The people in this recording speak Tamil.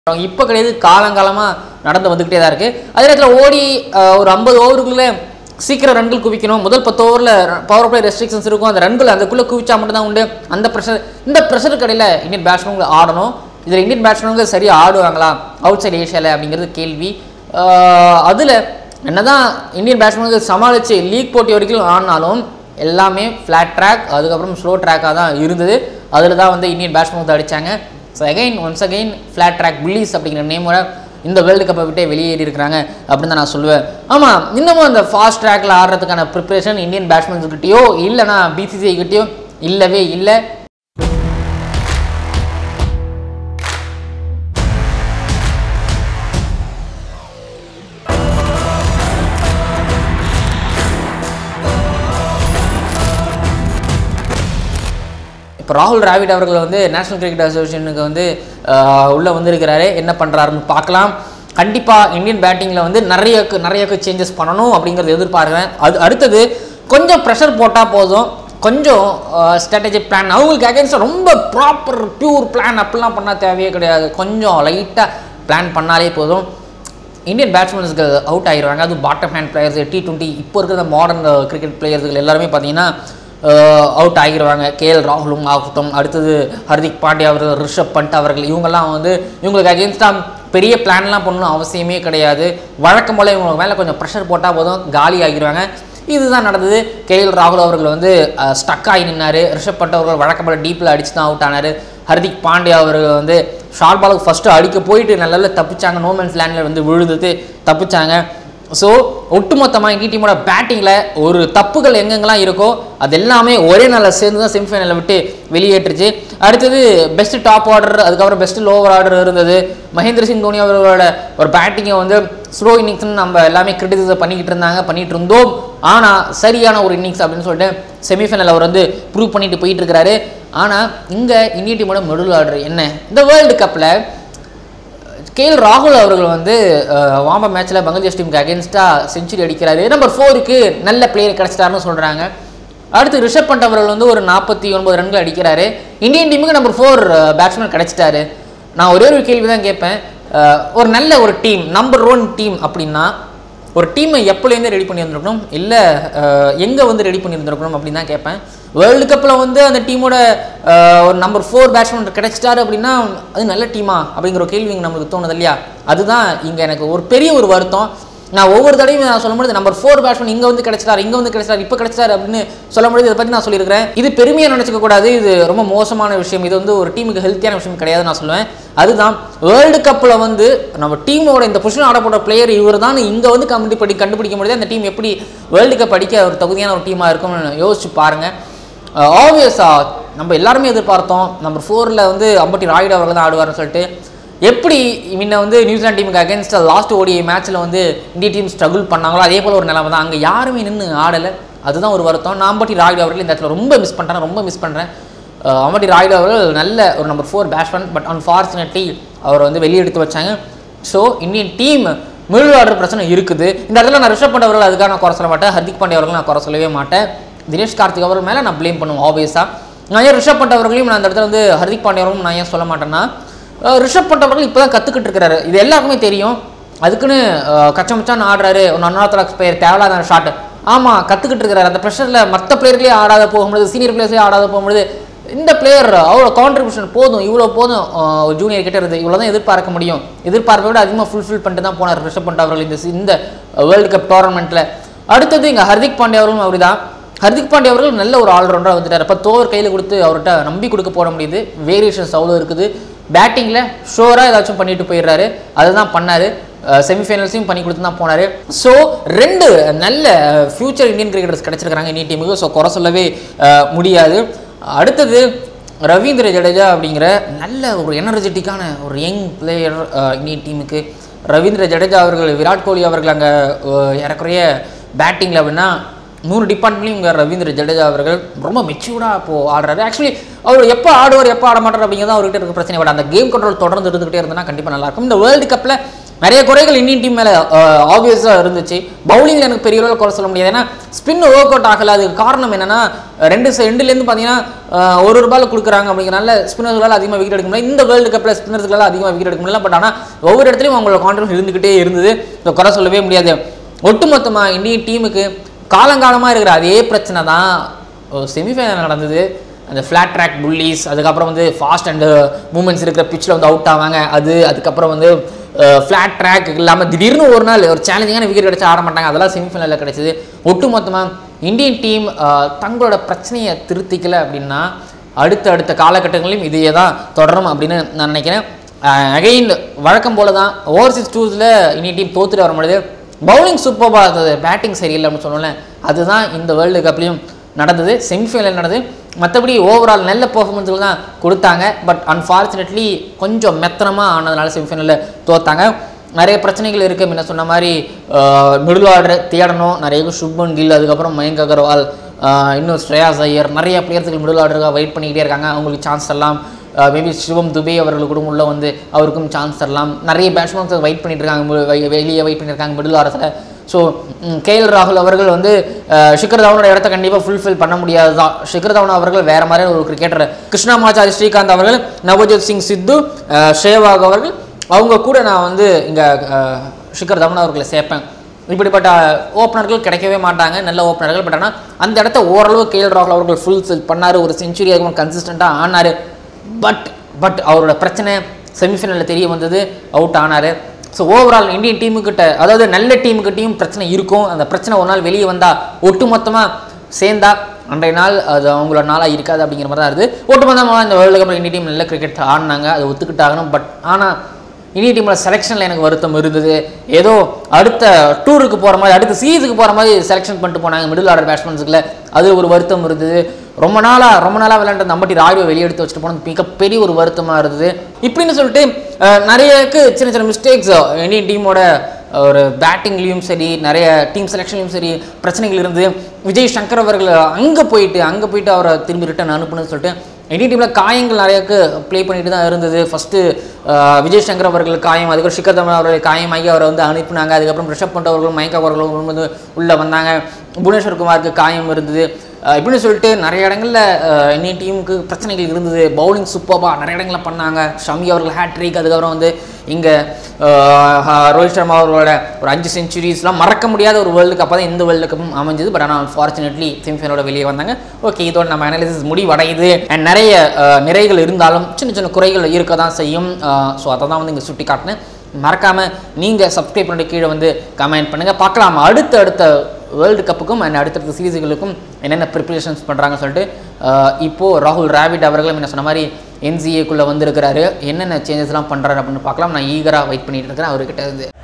இப்போ கிடையாது காலங்காலமாக நடந்து வந்துக்கிட்டே தான் இருக்குது அதே நேரத்தில் ஓடி அஹ், ஒரு ஐம்பது ஓவருக்குள்ளே சீக்கிரம் ரன்கள் குவிக்கணும் முதல் பத்து ஓவரில் பவர் பிளே ரெஸ்ட்ரிக்ஷன்ஸ் இருக்கும் அந்த ரன்கள் அதுக்குள்ளே குவிச்சா மட்டும்தான் உண்டு அந்த ப்ரெஷர் இந்த ப்ரெஷருக்கு இடையில இந்தியன் பேட்ஸ்மேன்கள் ஆடணும் இதில் இந்தியன் பேட்ஸ்மேன்கள் சரியாக ஆடுவாங்களா அவுட் சைட் ஏஷியாவில் அப்படிங்கிறது கேள்வி அதில் என்னதான் இந்தியன் பேட்ஸ்மேன்கள் சமாளித்து லீக் போட்டி வரைக்கும் ஆடினாலும் எல்லாமே ஃப்ளாட் ட்ராக் அதுக்கப்புறம் ஸ்லோ ட்ராக்காக தான் இருந்தது அதில் தான் வந்து இந்தியன் பேட்ஸ்மேன் வந்து அடித்தாங்க so again once again flat track bullies அப்படிங்கிற நேமோட இந்த வேர்ல்டு கப்பை விட்டே வெளியேறி இருக்கிறாங்க அப்படின்னு தான் நான் சொல்லுவேன் ஆமாம் இன்னமும் அந்த ஃபாஸ்ட் ட்ராக்ல ஆடுறதுக்கான ப்ரிப்பரேஷன் இந்தியன் பேட்ஸ்மேன்ஸ்கிட்டயோ இல்லைனா பிசிசிஐ கிட்டயோ இல்லவே இல்லை இப்போ ராகுல் டிராவிட் அவர்கள் வந்து நேஷனல் கிரிக்கெட் அசோசியேஷனுக்கு வந்து உள்ளே வந்திருக்கிறாரு என்ன பண்ணுறாருன்னு பார்க்கலாம் கண்டிப்பாக இந்தியன் பேட்டிங்கில் வந்து நிறைய நிறைய சேஞ்சஸ் பண்ணணும் அப்படிங்கிறத எதிர்பார்க்குறேன் அது அடுத்தது கொஞ்சம் ப்ரெஷர் போட்டால் போதும் கொஞ்சம் ஸ்ட்ராட்டஜிக் பிளான் அவங்களுக்கு அகேன்ஸ்டாக ரொம்ப ப்ராப்பர் பியூர் பிளான் அப்படிலாம் பண்ணால் தேவையே கிடையாது கொஞ்சம் லைட்டாக பிளான் பண்ணாலே போதும் இந்தியன் பேட்ஸ்மேன்ஸ்க்கு அவுட் ஆகிடுவாங்க அது bottom hand players T twenty இப்போ இருக்கிற மாடர்ன் கிரிக்கெட் பிளேயர்கள் எல்லாருமே பார்த்தீங்கன்னா அவுட் ஆகிடுவாங்க கேஎல் ராகுலும் ஆகட்டும் அடுத்தது ஹர்திக் பாண்டியா அவர்கள் ரிஷப் பண்ட் அவர்கள் இவங்கெல்லாம் வந்து இவங்களுக்கு அகேன்ஸ்டாக பெரிய பிளான்லாம் பண்ணணும் அவசியமே கிடையாது வழக்கம் போல் இவங்களுக்கு மேலே கொஞ்சம் ப்ரெஷர் போட்டால் போதும் காலி ஆகிடுவாங்க இதுதான் நடந்தது கேஎல் ராகுல் அவர்கள் வந்து ஸ்டக் ஆகி நின்னார் ரிஷப் பண்ட் அவர்கள் வழக்கம் போல் டீப்பில் அடிச்சு தான் அவுட் ஆனார் ஹர்திக் பாண்டியா அவர்கள் வந்து ஷார்ட் பாலுக்கு ஃபஸ்ட்டு அடிக்க போயிட்டு நல்ல தப்பிச்சாங்க நோமன்ஸ் லேண்டில் வந்து விழுந்தது தப்பிச்சாங்க ஸோ ஒட்டுமொத்தமாக இந்திய டீமோட பேட்டிங்கில் ஒரு தப்புகள் எங்கெங்கெல்லாம் இருக்கோ அது எல்லாமே ஒரே நாளில் சேர்ந்து தான் செமிஃபைனலில் விட்டு வெளியேற்றுச்சு அடுத்தது பெஸ்ட் டாப் ஆர்டர் அதுக்கப்புறம் பெஸ்ட் லோவர் ஆர்டர் இருந்தது மகேந்திர சிங் தோனி அவர்களோட ஒரு பேட்டிங்கை வந்து ஸ்லோ இன்னிங்ஸ்னு நம்ம எல்லாமே கிரிட்டிசைஸ் பண்ணிக்கிட்டு இருந்தாங்க பண்ணிகிட்டு இருந்தோம் ஆனால் சரியான ஒரு இன்னிங்ஸ் அப்படின்னு சொல்லிட்டு செமிஃபைனல் அவர் வந்து ப்ரூவ் பண்ணிட்டு போயிட்டு இருக்கிறாரு ஆனால் இங்கே இந்திய டீமோட மிடில் ஆர்டர் என்ன இந்த வேர்ல்டு கப்பில் கேஎல் ராகுல் அவர்கள் வந்து வாம்ப மேட்ச்சில் பங்களாதேஷ் டீமுக்கு அகேன்ஸ்டாக செஞ்சுரி அடிக்கிறாரு நம்பர் ஃபோருக்கு நல்ல பிளேயர் கிடச்சிட்டாருன்னு சொல்கிறாங்க அடுத்து ரிஷப் பண்ட் அவர்கள் வந்து ஒரு நாற்பத்தி ஒன்பது ரன்கள் அடிக்கிறாரு இந்தியன் டீமுக்கு நம்பர் ஃபோர் பேட்ஸ்மேன் கிடச்சிட்டாரு நான் ஒரே ஒரு கேள்வி தான் கேட்பேன் அஹ், ஒரு நல்ல ஒரு டீம் நம்பர் ஒன் டீம் அப்படின்னா ஒரு டீமை எப்போலேருந்து ரெடி பண்ணி வந்திருக்கணும் இல்லை எங்கே வந்து ரெடி பண்ணி வந்திருக்கணும் அப்படின்னு தான் கேட்பேன் வேர்ல்டு கப்பில் வந்து அந்த டீமோட ஒரு நம்பர் ஃபோர் பேட்ஸ்மேன் கிடைச்சிட்டாரு அப்படின்னா அது நல்ல டீமா அப்படிங்கிற ஒரு கேள்வி இங்கே நம்மளுக்கு தோணுது இல்லையா அதுதான் இங்கே எனக்கு ஒரு பெரிய ஒரு வருத்தம் நான் ஒவ்வொரு தடவையும் நான் சொல்லும்போது நம்பர் ஃபோர் பேட்ஸ்மேன் இங்கே வந்து கிடைச்சிட்டாரு இங்கே வந்து கிடைச்சிட்டாரு இப்போ கிடைச்சிட்டாரு அப்படின்னு சொல்லும்போது இதை பற்றி நான் சொல்லியிருக்கிறேன் இது பெருமையாக நினச்சிக்க கூடாது இது ரொம்ப மோசமான விஷயம் இது வந்து ஒரு டீமுக்கு ஹெல்த்தியான விஷயம் கிடையாது நான் சொல்லுவேன் அதுதான் வேர்ல்டு கப்பில் வந்து நம்ம டீமோட இந்த பொசிஷன் ஆடப்பட்ட பிளேயர் இவர் தான் இங்கே வந்து கண்டுபிடி கண்டுபிடிக்க முடியாது அந்த டீம் எப்படி வேர்ல்டு கப் அடிக்க ஒரு தகுதியான ஒரு டீமாக இருக்கும்னு யோசிச்சு பாருங்கள் ஆப்வியஸாக நம்ம எல்லாருமே எதிர்பார்த்தோம் நம்பர் ஃபோரில் வந்து அம்பட்டி ராய்டு அவர்கள் தான் ஆடுவார்னு சொல்லிட்டு எப்படி முன்ன வந்து நியூசிலாந்து டீமுக்கு அகேன்ஸ்டாக லாஸ்ட் ஓடி மேட்ச்சில் வந்து இந்திய டீம் ஸ்ட்ரகிள் பண்ணாங்களோ அதே போல் ஒரு நிலைமை தான் அங்கே யாருமே நின்று ஆடலை அதுதான் ஒரு வருத்தம் நான் அம்பட்டி ராய்டு அவர்கள் இந்த இடத்துல ரொம்ப மிஸ் பண்ணுறேன் ரொம்ப மிஸ் பண்ணுறேன் அம்பட்டி ராய்டு அவர்கள் நல்ல ஒரு number four batsman but unfortunately அவர் வந்து வெளியெடுத்து வச்சாங்க ஸோ இந்தியன் டீம் மிடில் ஆர்டர் பிரச்சனை இருக்குது இந்த இடத்துல நான் ரிஷப் பண்ட் அவர்கள் அதுக்காக நான் குறை சொல்ல மாட்டேன் ஹர்திக் பாண்டியா அவர்கள் நான் குறை சொல்லவே மாட்டேன் தினேஷ் கார்த்திக் அவர்கள் மேலே நான் ப்ளேம் பண்ணுவேன் ஆப்வியஸாக நான் ஏன் ரிஷப் பண்ட் அவர்களையும் நான் அந்த இடத்துல வந்து ஹர்திக் பாண்டியா அவர்களும் நான் ஏன் சொல்ல மாட்டேன்னா அஹ் ரிஷப் பண்ட் அவர்கள் இப்போ தான் கற்றுக்கிட்டு இருக்கிறாரு இது எல்லாருக்குமே தெரியும் அதுக்குன்னு அஹ், கச்சமச்சான் ஆடுறாரு ஒரு அன்ஆர்த்தடாக்ஸ் பிளேயர் தேவையில்லாத ஷாட் ஆமாம் கற்றுக்கிட்டு இருக்கிறாரு அந்த ப்ரெஷரில் மற்ற பிளேயர்களே ஆடாத போகும்பொழுது சீனியர் பிளேயர்ஸே ஆடாத போகும்பொழுது இந்த பிளேயர் அவ்வளோ கான்ட்ரிபியூஷன் போதும் இவ்வளோ போதும் ஜூனியர் கிட்ட இருந்து இவ்வளோ தான் எதிர்பார்க்க முடியும் எதிர்பார்ப்பை விட அதிகமாக ஃபுல்ஃபில் பண்ணிட்டு தான் போனார் ரிஷப் பண்ட் அவர்கள் இந்த சி- இந்த வேர்ல்டு கப் டோர்னமெண்ட்டில் அடுத்தது இங்கே ஹர்திக் பாண்டியா அவர்களும் அவர் தான் ஹர்திக் பாண்டியா அவர்கள் நல்ல ஒரு ஆல்ரவுண்டராக வந்துட்டார் அப்போ தோவர் கையில் கொடுத்து அவர்கிட்ட நம்பி கொடுக்க போட முடியுது வேரியேஷன்ஸ் அவ்வளோ இருக்குது பேட்டிங்கில் ஷோராக ஏதாச்சும் பண்ணிட்டு போயிடுறாரு அதுதான் பண்ணார் செமிஃபைனல்ஸையும் பண்ணி கொடுத்து தான் போனார் ஸோ ரெண்டு நல்ல ஃபியூச்சர் இந்தியன் கிரிக்கெட்டர்ஸ் கிடச்சிருக்கிறாங்க இந்தியன் டீமுக்கு ஸோ குறை சொல்லவே அஹ், முடியாது அடுத்தது ரவீந்திர ஜடேஜா அப்படிங்கிற நல்ல ஒரு எனர்ஜெட்டிக்கான ஒரு யங் பிளேயர் இந்தியன் டீமுக்கு ரவீந்திர ஜடேஜா அவர்கள் விராட் கோலி அவர்கள் அங்கே ஏறக்குறைய பேட்டிங்கில் அப்படின்னா மூணு டிபார்ட்மெண்ட்லையும் இங்கே ரவீந்திர ஜடேஜா அவர்கள் ரொம்ப மெச்சூர்டாக இப்போது ஆடுறாரு ஆக்சுவலி அவர் எப்போ ஆடுவார் எப்போ ஆட மாட்டார் அப்படிங்கிறது அவர்கிட்ட இருக்க பிரச்சனை பட் அந்த கேம் கண்ட்ரோல் தொடர்ந்து இருந்துகிட்டே இருந்தனா கண்டிப்பாக நல்லாயிருக்கும் இந்த வேர்ல்டு கப்பில் நிறைய குறைகள் இந்தியன் டீம் மேலே ஆப்வியஸாக இருந்துச்சு பவுலிங்கில் எனக்கு பெரிய அளவில் குறை சொல்ல முடியாது ஏன்னா ஸ்பின் ஒர்க் அவுட் ஆகல அதுக்கு காரணம் என்னன்னா ரெண்டு சை- ரெண்டுலேருந்து பார்த்தீங்கன்னா அஹ், ஒரு ஒரு பால் கொடுக்குறாங்க அப்படிங்கிறனால ஸ்பின்னர்களால் அதிகமாக விக்கெட் எடுக்க முடியல இந்த வேர்ல்டு கப்பில் ஸ்பின்னர்களால் அதிகமாக விக்கெட் எடுக்க முடியல பட் ஆனால் ஒவ்வொரு இடத்துலையும் அவங்களோட கான்ஃபிடன்ஸ் இருந்துக்கிட்டே இருந்தது இதை குறை சொல்லவே முடியாது ஒட்டுமொத்தமாக இந்தியன் டீமுக்கு காலங்காலமாக இருக்கிற அதே பிரச்சனை தான் செமிஃபைனல் நடந்தது அந்த ஃப்ளாட் ட்ராக் புல்லிஸ் அதுக்கப்புறம் வந்து ஃபாஸ்ட் அண்ட் மூமெண்ட்ஸ் இருக்கிற பிச்சில் வந்து அவுட் ஆவாங்க அது அதுக்கப்புறம் வந்து ஃப்ளாட் ட்ராக் இல்லாமல் திடீர்னு ஒரு நாள் ஒரு சேலஞ்சிங்கான விக்கெட் கிடைச்சு ஆட மாட்டாங்க அதெல்லாம் செமிஃபைனலில் கிடைச்சது ஒட்டுமொத்தமாக இந்தியன் டீம் தங்களோட பிரச்சனையை திருத்திக்கல அப்படின்னா அடுத்த அடுத்த காலகட்டங்களிலும் இதையே தான் தொடரும் அப்படின்னு நான் நினைக்கிறேன் அகைன் வழக்கம் போல தான் ஓவர்சீஸ் டூஸில் இந்தியன் டீம் தோத்துட்டு வர முடியுது பவுலிங் சூப்பராக இருந்தது பேட்டிங் சரியில்லை அப்படின்னு சொன்னோம்ல அதுதான் இந்த வேர்ல்டு கப்லையும் நடந்தது செமிஃபைனல் நடந்தது மற்றபடி ஓவரால் நல்ல பெர்ஃபார்மன்ஸ்கள் தான் கொடுத்தாங்க பட் அன்ஃபார்ச்சுனேட்லி கொஞ்சம் மெத்தனமாக ஆனதுனால செமிஃபைனலில் தோத்தாங்க நிறைய பிரச்சனைகள் இருக்குது முன்ன சொன்ன மாதிரி மிடில் ஆர்டர் தேடணும் நிறைய சுப்மன் கில் அதுக்கப்புறம் மயங்க் அகர்வால் ஆஹ் இன்னும் ஸ்ரேயாஸ் ஐயர் நிறைய பிளேயர்ஸுக்கு மிடில் ஆர்டருக்காக வெயிட் பண்ணிக்கிட்டே இருக்காங்க அவங்களுக்கு சான்ஸ் தரலாம் மேபி சிவம் துபே அவர்கள் கூட உள்ள வந்து அவருக்கும் சான்ஸ் தரலாம் நிறைய பேட்ஸ்மேன்ஸ் வெயிட் பண்ணிட்டு இருக்காங்க மு- வெ- வெளியே வெயிட் பண்ணியிருக்காங்க மிடில் ஆர்டத்தில் ஸோ கேஎல் ராகுல் அவர்கள் வந்து அஹ், ஷிகர் தவனோட இடத்த கண்டிப்பாக ஃபுல்ஃபில் பண்ண முடியாது தான் ஷிகர் தவன் அவர்கள் வேற மாதிரியான ஒரு கிரிக்கெட்டர் கிருஷ்ணாமாச்சாரி ஸ்ரீகாந்த் அவர்கள் நவஜோத் சிங் சித்து அஹ், ஷேவாக் அவர்கள் அவங்க கூட நான் வந்து இங்கே ஷிகர் தவன் அவர்களை சேர்ப்பேன் இப்படிப்பட்ட ஓப்பனர்கள் கிடைக்கவே மாட்டாங்க நல்ல ஓப்பனர்கள் பட் ஆனால் அந்த இடத்த ஓரளவு கேஎல் ராகுல் அவர்கள் ஃபுல் ஃபில் பண்ணார் ஒரு செஞ்சுரி அதுவும் கன்சிஸ்டண்ட்டாக ஆனார் பட் பட் அவரோட பிரச்சனை செமிஃபைனலில் தெரிய வந்தது அவுட் ஆனார் ஸோ ஓவரால் இந்தியன் டீமுக்கிட்ட அதாவது நல்ல டீமுக்கிட்டையும் பிரச்சனை இருக்கும் அந்த பிரச்சனை ஒரு நாள் வெளியே வந்தால் ஒட்டுமொத்தமாக சேர்ந்தா அன்றைய நாள் அது அவங்களோட நாளாக இருக்காது அப்படிங்கிற மாதிரி தான் இருக்குது ஒட்டுமொத்தமாக இந்த வேர்ல்டு கப்பில் இந்திய டீம் நல்ல கிரிக்கெட் ஆடினாங்க அதை ஒத்துக்கிட்டாகணும் பட் ஆனால் இந்திய டீமோட செலெக்ஷனில் எனக்கு வருத்தம் இருந்தது ஏதோ அடுத்த டூருக்கு போகிற மாதிரி அடுத்த சீரீஸுக்கு போகிற மாதிரி செலெக்ஷன் பண்ணிட்டு போனாங்க மிடில் ஆர்டர் பேட்ஸ்மேன்ஸுக்குள்ள அது ஒரு வருத்தம் இருந்தது ரொம்ப நாளாக ரொம்ப நாளாக விளையாண்ட நம்பட்டி ராயுவை வெளியெடுத்து வச்சுட்டு போனது மிகப்பெரிய ஒரு வருத்தமாக இருந்தது இப்படின்னு சொல்லிட்டு அஹ், நிறையக்கு சின்ன சின்ன மிஸ்டேக்ஸ் இந்தியன் டீமோட ஒரு பேட்டிங்லேயும் சரி நிறைய டீம் செலெக்ஷன்லையும் சரி பிரச்சனைகள் இருந்து விஜய் சங்கர் அவர்கள் அங்கே போயிட்டு அங்கே போயிட்டு அவரை திரும்பி ரிட்டன் அனுப்புன்னு சொல்லிட்டு இந்தியன் டீமில் காயங்கள் நிறையாக்கு ப்ளே பண்ணிட்டு தான் இருந்தது ஃபஸ்ட்டு விஜய் சங்கர் அவர்கள் காயம் அதுக்கப்புறம் ஷிகர் தமன் அவர்கள் காயமாகி அவரை வந்து அனுப்பினாங்க அதுக்கப்புறம் ரிஷப் பண்ட் அவர்களும் மயக்க அவர்களும் வந்து உள்ளே வந்தாங்க புவனேஸ்வர் குமாருக்கு காயம் இருந்தது அஹ் இப்படின்னு சொல்லிட்டு நிறைய இடங்களில் இந்தியன் டீமுக்கு பிரச்சனைகள் இருந்தது பவுலிங் சூப்பராக நிறைய இடங்களில் பண்ணாங்க ஷமி அவர்கள் ஹேட்ரிக் அதுக்கப்புறம் வந்து இங்கே ரோஹித் சர்மா அவர்களோட ஒரு அஞ்சு செஞ்சுரிஸ்லாம் மறக்க முடியாத ஒரு வேர்ல்டு கப் தான் இந்த வேர்ல்டு கப்பும் அமைஞ்சது பட் ஆனால் அன்ஃபார்ச்சுனேட்லி செமிஃபைனலோட வெளியே வந்தாங்க ஓகே இதோட நம்ம அனாலிசிஸ் முடிவடையுது அண்ட் நிறைய அஹ், நிறைகள் இருந்தாலும் சின்ன சின்ன குறைகள் இருக்க தான் செய்யும் ஸோ அதை தான் வந்து இங்கே சுட்டி காட்டினேன் மறக்காமல் நீங்கள் சப்ஸ்கிரைப் பண்ணிட்டு கீழே வந்து கமெண்ட் பண்ணுங்கள் பார்க்கலாம் அடுத்த அடுத்த வேர்ல்டு கப்புக்கும் அண்ட் அடுத்தடுத்த சீரீஸுகளுக்கும் என்னென்ன ப்ரிப்பரேஷன்ஸ் பண்ணுறாங்கன்னு சொல்லிட்டு அஹ், இப்போது ராகுல் டிராவிட் அவர்களும் என்ன சொன்ன மாதிரி என்சிஏக்குள்ளே வந்திருக்கிறாரு என்னென்ன சேஞ்சஸ்லாம் பண்ணுறாரு அப்படின்னு பார்க்கலாம் நான் ஈகராக வெயிட் பண்ணிட்டு இருக்கிறேன் அவர்கிட்ட இருந்து